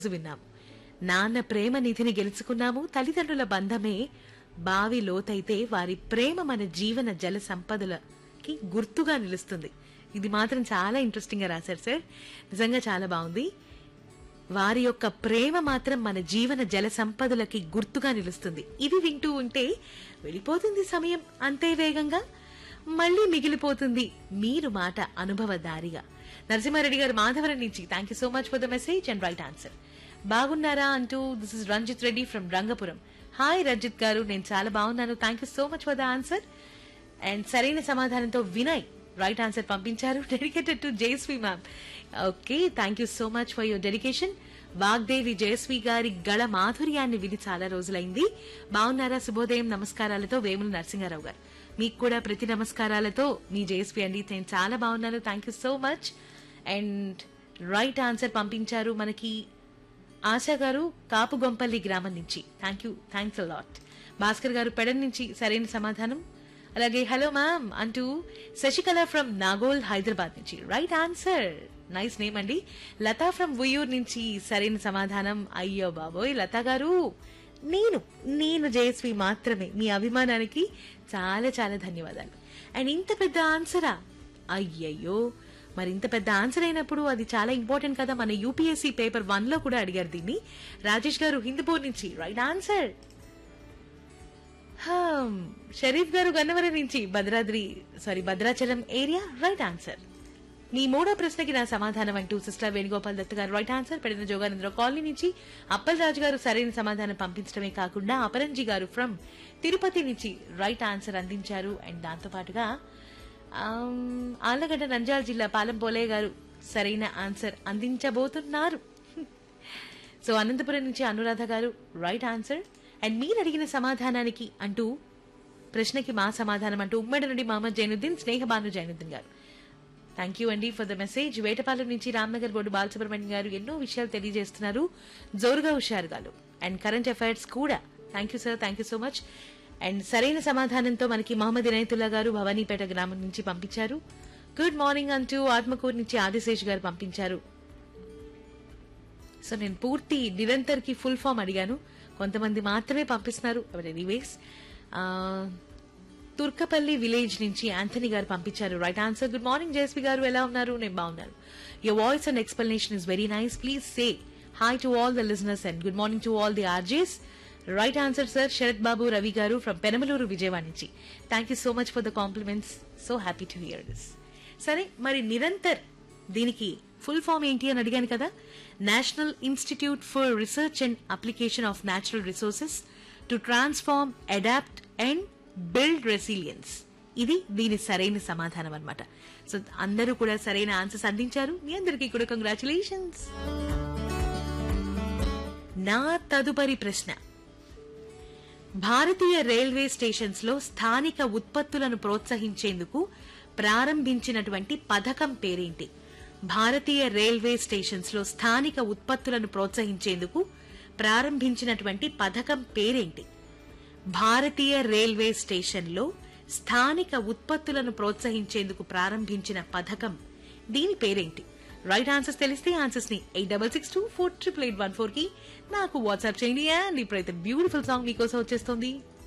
రోజు విన్నాము నాన్న ప్రేమ నిధిని గెలుచుకున్నాము తల్లిదండ్రుల బంధమే బావి లోతైతే వారి ప్రేమ మన జీవన జల సంపదలకి గుర్తుగా నిలుస్తుంది ఇది మాత్రం చాలా ఇంట్రెస్టింగ్ గా రాశారు సార్ నిజంగా చాలా బాగుంది వారి యొక్క ప్రేమ మాత్రం మన జీవన జల సంపదలకి గుర్తుగా నిలుస్తుంది ఇవి వింటూ ఉంటే వెళ్ళిపోతుంది సమయం అంతే వేగంగా మళ్ళీ మిగిలిపోతుంది మీరు మాట అనుభవదారిగా నరసింహారెడ్డి గారు మాధవరం నుంచి thank you so much for the message and right answer బాగున్నారా అంటూ this is Ranjith Reddy from Rangapuram hi Ranjith గారు నేను చాలా బాగున్నాను thank you so much for the answer and సరైన సమాధానంతో వినయ్ రైట్ ఆన్సర్ పంపించారు dedicated to Jayasri ma'am okay thank you so much for your dedication Vagdevi Jayasri గారి గళ మాధుర్యాన్ని విని చాలా రోజులైంది బాగున్నారా శుభోదయం నమస్కారాలతో వేముల నరసింహారావు గారు మీకు కూడా ప్రతి నమస్కారాలతో మీ జయశ్రీ అండి నేను చాలా బాగున్నాను thank you so much and right answer పంపించారు మనకి ఆశా గారు కాపుగొంపల్లి గ్రామం నుంచి thank you thanks lot Bhaskar గారు పెడన్ నుంచి సరైన సమాధానం అలాగే హలో మ్యామ్ అంటూ శశికళ ఫ్రమ్ నాగోల్ హైదరాబాద్ నుంచి రైట్ ఆన్సర్ నైస్ నేమ్ అండి లతా ఫ్రమ్ ఉయ్యూర్ నుంచి సరైన సమాధానం అయ్యో బాబోయ్ లతా గారు నేను నేను జయశ్రీ మాత్రమే మీ అభిమానానికి చాలా చాలా ధన్యవాదాలు అండ్ ఇంత పెద్ద ఆన్సరా అయ్యయ్యో మరి ఇంత పెద్ద ఆన్సర్ అయినప్పుడు అది చాలా ఇంపార్టెంట్ కదా మన యూపీఎస్సీ పేపర్ వన్ లో కూడా అడిగారు దీన్ని రాజేష్ గారు హిందూపూర్ నుంచి రైట్ ఆన్సర్ హమ్, షరీఫ్ గారు గన్నవరం నుంచి Bhadradri sorry Bhadrachalam area right answer మీ మూడో ప్రశ్నకి నా సమాధానం అంటూ సిస్టర్ వేణుగోపాల్ దత్ గారు రైట్ ఆన్సర్ పెడిన జోగానంద్ర కాలనీ నుంచి అప్పల్ రాజు గారు సరైన సమాధానం పంపించడమే కాకుండా అపరంజి గారు ఫ్రమ్ తిరుపతి నుంచి రైట్ ఆన్సర్ అందించారు అండ్ దాంతో పాటుగా ఆమ్, ఆళ్లగడ్డ నంద్యాల జిల్లా పాలెంపోలే గారు సరైన ఆన్సర్ అందించబోతున్నారు సో అనంతపురం నుంచి అనురాధ గారు రైట్ ఆన్సర్ అండ్ మీరు అడిగిన సమాధానానికి అంటూ ప్రశ్నకి మా సమాధానం అంటూ ఉమ్మడి నుండి మహమ్మద్ జైనుద్దీన్ స్నేహబాను జైనుద్దీన్ గారు థ్యాంక్ యూ అండి ఫర్ ద మెసేజ్ వేటపాలెం నుంచి రామ్నగర్ బోర్డు బాలసుబ్రహ్మణ్యం గారు ఎన్నో విషయాలు తెలియజేస్తున్నారు జోరుగా హుషారు గారు అండ్ కరెంట్ అఫైర్స్ కూడా thank you sir thank you so much and సరైన సమాధానంతో మనకి మహమ్మద్ ఇనయతుల్లా గారు భవానీపేట గ్రామం నుంచి పంపించారు గుడ్ మార్నింగ్ అంటూ ఆత్మకూరు నుంచి ఆదిశేష్ గారు పంపించారు సో నేను పూర్తి నిరంతర్ కి ఫుల్ ఫామ్ అడిగాను కొంతమంది మాత్రమే పంపిస్తున్నారు ఎనీవేస్ తుర్కపల్లి విలేజ్ నుంచి యాంథనీ గారు పంపించారు right answer good morning Jayasvi గారు ఎలా ఉన్నారు నేను బాగున్నాను your voice and explanation is very nice please say hi to all the listeners and good morning to all the RJs right answer sir Sarath Babu Ravi గారు from Penamaluru Vijayawada నుంచి thank you so much for the compliments so happy to hear this సరే మరి నిరంతర్ దీనికి full form ఏంటి అని అడిగాను కదా national institute for research and application of natural resources to transform adapt and build resilience ఇది దీని సరైన సమాధానం అన్నమాట సో అందరూ కూడా సరైన ఆన్సర్స్ అందించారు మీ అందరికీ కూడా కంగ్రాచులేషన్స్ నా తదుపరి ప్రశ్న భారతీయ రైల్వే స్టేషన్స్ లో స్థానిక ఉత్పత్తులను ప్రోత్సహించేందుకు ప్రారంభించినటువంటి పథకం పేరేంటి భారతీయ రైల్వే స్టేషన్స్ లో స్థానిక ఉత్పత్తులను ప్రోత్సహించేందుకు ప్రారంభించినటువంటి పథకం పేరేంటి భారతీయ రైల్వే స్టేషన్లో స్థానిక ఉత్పత్తులను ప్రోత్సహించేందుకు ప్రారంభించిన పథకం దీని పేరేంటి రైట్ ఆన్సర్స్ తెలిస్తే ఆన్సర్స్ ని eight double six two four triple eight one four కి నాకు వాట్సాప్ చేయండి అండ్ ఇప్పుడైతే బ్యూటిఫుల్ సాంగ్ మీకోసం వచ్చేస్తుంది